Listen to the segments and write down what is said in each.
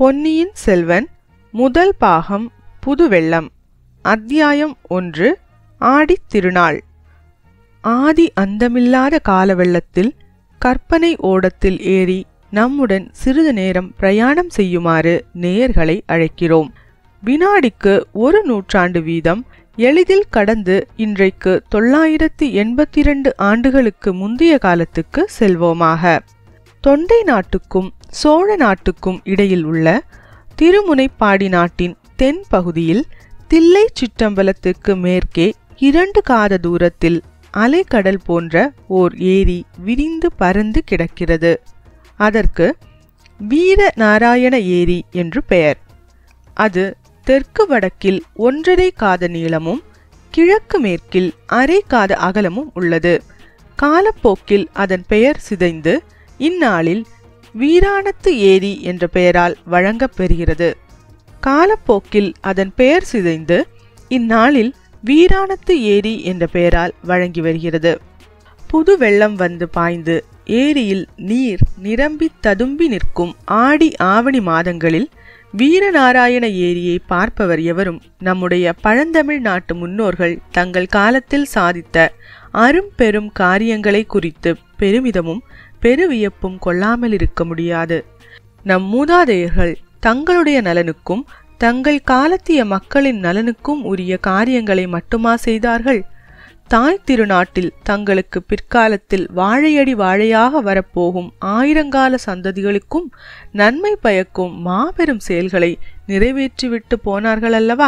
பொன்னியின் செல்வன் முதல் பாகம் புதுவெள்ளம் அத்தியாயம் ஒன்று ஆடித் திருநாள் ஆதி அந்தமில்லாத காலவெள்ளத்தில் கற்பனை ஓடத்தில் ஏறி நம்முடன் சிறிது நேரம் பிரயாணம் செய்யுமாறு நேயர்களை அழைக்கிறோம் வினாடிக்கு ஒரு நூற்றாண்டு வீதம் எளிதில் கடந்து இன்றைக்கு தொள்ளாயிரத்தி எண்பத்தி இரண்டு ஆண்டுகளுக்கு முந்தைய காலத்துக்கு செல்வோமாக தொண்டை நாட்டுக்கும் சோழ நாட்டுக்கும் இடையில் உள்ள திருமுனைப்பாடி நாட்டின் தென் பகுதியில் தில்லை சிற்றம்பலத்துக்கு மேற்கே இரண்டு காத தூரத்தில் அலைக்கடல் போன்ற ஓர் ஏரி விரிந்து பரந்து கிடக்கிறது அதற்கு வீர நாராயண ஏரி என்று பெயர் அது தெற்கு வடக்கில் ஒன்றரை காத நீளமும் கிழக்கு மேற்கில் அரை காத அகலமும் உள்ளது காலப்போக்கில் அதன் பெயர் சிதைந்து இந்நாளில் வீராணத்து ஏரி என்ற பெயரால் வழங்கப் பெறுகிறது காலப்போக்கில் அதன் பெயர் சிதைந்து இந்நாளில் வீராணத்து ஏரி என்ற பெயரால் வழங்கி வருகிறது புது வெள்ளம் வந்து பாய்ந்து ஏரியில் நீர் நிரம்பி ததும்பி நிற்கும் ஆடி ஆவணி மாதங்களில் வீரநாராயண ஏரியை பார்ப்பவர் எவரும் நம்முடைய பழந்தமிழ் நாட்டு முன்னோர்கள் தங்கள் காலத்தில் சாதித்த அரும்பெரும் காரியங்களை குறித்து பெருமிதமும் பெருவியப்பும் கொள்ளாமல் இருக்க முடியாது நம் மூதாதையர்கள் தங்களுடைய நலனுக்கும் தங்கள் காலத்திய மக்களின் நலனுக்கும் உரிய காரியங்களை மட்டுமா செய்தார்கள் தாய் திருநாட்டில் தங்களுக்கு பிற்காலத்தில் வாழையடி வாழையாக வரப்போகும் ஆயிரங்கால சந்ததிகளுக்கும் நன்மை பயக்கும் மாபெரும் செயல்களை நிறைவேற்றிவிட்டு போனார்கள் அல்லவா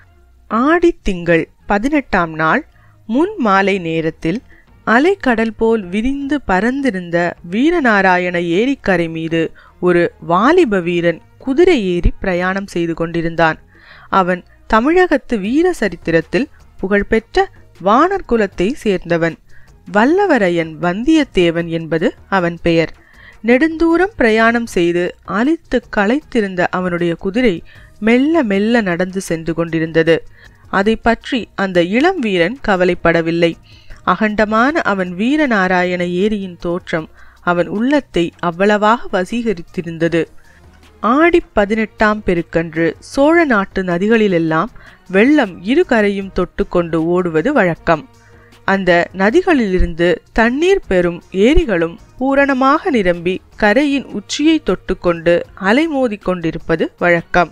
ஆடித் திங்கள் பதினெட்டாம் நாள் முன் மாலை நேரத்தில் அலைக்கடல் போல் விரிந்து பறந்திருந்த வீரநாராயண ஏரிக்கரை மீது ஒரு வாலிப வீரன் குதிரை ஏறி பிரயாணம் செய்து கொண்டிருந்தான் அவன் தமிழகத்து வீர சரித்திரத்தில் புகழ்பெற்ற வானர் குலத்தை சேர்ந்தவன் வல்லவரையன் வந்தியத்தேவன் என்பது அவன் பெயர் நெடுந்தூரம் பிரயாணம் செய்து அலித்து களைத்திருந்த அவனுடைய குதிரை மெல்ல மெல்ல நடந்து சென்று கொண்டிருந்தது அதை பற்றி அந்த இளம் வீரன் கவலைப்படவில்லை அகண்டமான அவன் வீரநாராயண ஏரியின் தோற்றம் அவன் உள்ளத்தை அவ்வளவாக வசீகரித்திருந்தது ஆடி பதினெட்டாம் பெருக்கன்று சோழ நாட்டு நதிகளிலெல்லாம் வெள்ளம் இரு கரையும் தொட்டுக்கொண்டு ஓடுவது வழக்கம் அந்த நதிகளிலிருந்து தண்ணீர் பெறும் ஏரிகளும் பூரணமாக நிரம்பி கரையின் உச்சியை தொட்டுக்கொண்டு அலைமோதி கொண்டிருப்பது வழக்கம்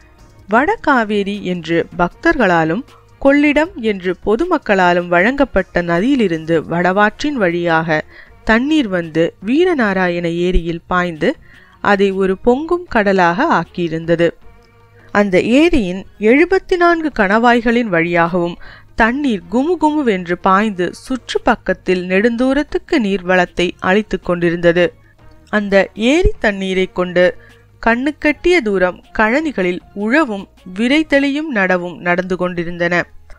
வடகாவேரி என்று பக்தர்களாலும் கொள்ளிடம் என்று பொதுமக்களாலும் வழங்கப்பட்ட நதியிலிருந்து வடவாற்றின் வழியாக தண்ணீர் வந்து வீரநாராயண ஏரியில் பாய்ந்து அதை ஒரு பொங்கும் கடலாக ஆக்கியிருந்தது அந்த ஏரியின் எழுபத்தி நான்கு கணவாய்களின் வழியாகவும் தண்ணீர் குமு குமுவென்று பாய்ந்து சுற்று பக்கத்தில் நெடுந்தூரத்துக்கு நீர்வளத்தை அளித்து கொண்டிருந்தது அந்த ஏரி தண்ணீரை கொண்டு கண்ணுக்கட்டிய தூரம் கழனிகளில் உழவும் விரைத்தெளியும் நடவும் நடந்து கொண்டிருந்தன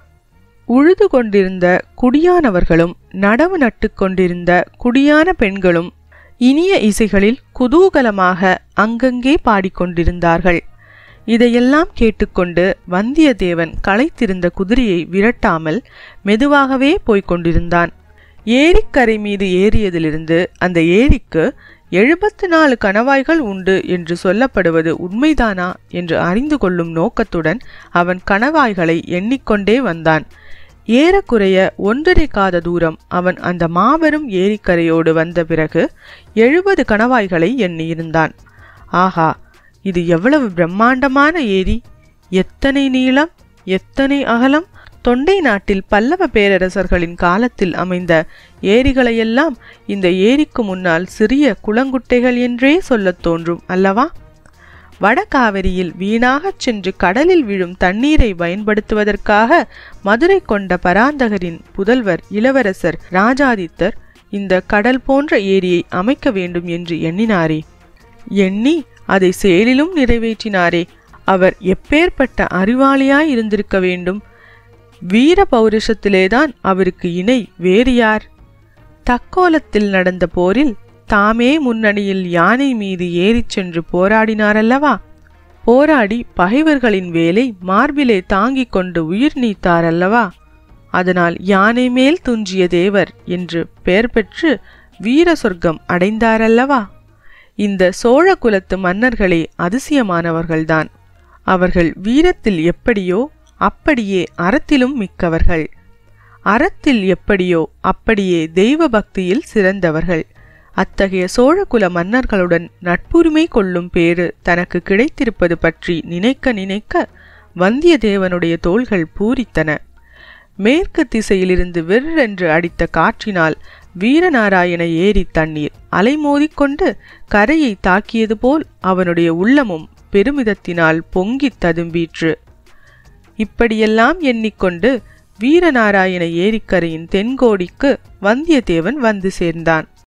உழுது கொண்டிருந்த குடியானவர்களும் நடவு நட்டு கொண்டிருந்த குடியான பெண்களும் இனிய இசைகளில் குதூகலமாக அங்கங்கே பாடிக்கொண்டிருந்தார்கள் இதையெல்லாம் கேட்டுக்கொண்டு வந்தியத்தேவன் களைத்திருந்த குதிரையை விரட்டாமல் மெதுவாகவே போய்க் கொண்டிருந்தான் ஏரிக்கரை மீது ஏறியதிலிருந்து அந்த ஏரிக்கு எழுபத்து நாலு கணவாய்கள் உண்டு என்று சொல்லப்படுவது உண்மைதானா என்று அறிந்து கொள்ளும் நோக்கத்துடன் அவன் கணவாய்களை எண்ணிக்கொண்டே வந்தான் ஏறக்குறைய ஒன்றரை காத தூரம் அவன் அந்த மாபெரும் ஏரிக்கரையோடு வந்த பிறகு எழுபது கணவாய்களை எண்ணியிருந்தான் ஆஹா இது எவ்வளவு பிரம்மாண்டமான ஏரி எத்தனை நீளம் எத்தனை அகலம் தொண்டை நாட்டில் பல்லவ பேரரசர்களின் காலத்தில் அமைந்த ஏரிகளையெல்லாம் இந்த ஏரிக்கு முன்னால் சிறிய குளங்குட்டைகள் என்றே சொல்லத் தோன்றும் அல்லவா வடகாவிரியில் வீணாகச் சென்று கடலில் விழும் தண்ணீரை பயன்படுத்துவதற்காக மதுரை கொண்ட பராந்தகரின் புதல்வர் இளவரசர் ராஜாதித்தர் இந்த கடல் போன்ற ஏரியை அமைக்க வேண்டும் என்று எண்ணினாரே எண்ணி அதை செயலிலும் நிறைவேற்றினாரே அவர் எப்பேற்பட்ட அறிவாளியாய் இருந்திருக்க வேண்டும் வீர பௌருஷத்திலேதான் அவருக்கு இணை வேறு யார் தக்கோலத்தில் நடந்த போரில் தாமே முன்னணியில் யானை மீது ஏறிச் சென்று போராடினாரல்லவா போராடி பகைவர்களின் வேலை மார்பிலே தாங்கிக் கொண்டு உயிர் நீத்தாரல்லவா அதனால் யானை மேல் துஞ்சிய தேவர் என்று பெயர் பெற்று வீர சொர்க்கம் அடைந்தாரல்லவா இந்த சோழ குலத்து மன்னர்களே அதிசயமானவர்கள்தான் அவர்கள் வீரத்தில் எப்படியோ அப்படியே அறத்திலும் மிக்கவர்கள் அறத்தில் எப்படியோ அப்படியே தெய்வ பக்தியில் சிறந்தவர்கள் அத்தகைய சோழகுல மன்னர்களுடன் நட்புரிமை கொள்ளும் பேறு தனக்கு கிடைத்திருப்பது பற்றி நினைக்க நினைக்க வந்தியத்தேவனுடைய தோள்கள் பூரித்தன மேற்கு திசையிலிருந்து வெர்ரென்று அடித்த காற்றினால் வீரநாராயண ஏரி தண்ணீர் அலைமோதிக்கொண்டு கரையை தாக்கியது போல் அவனுடைய உள்ளமும் பெருமிதத்தினால் பொங்கித் ததும்பீற்று இப்படியெல்லாம் எண்ணிக்கொண்டு வீரநாராயண ஏரிக்கரையின் தென்கோடிக்கு வந்தியத்தேவன் வந்து சேர்ந்தான்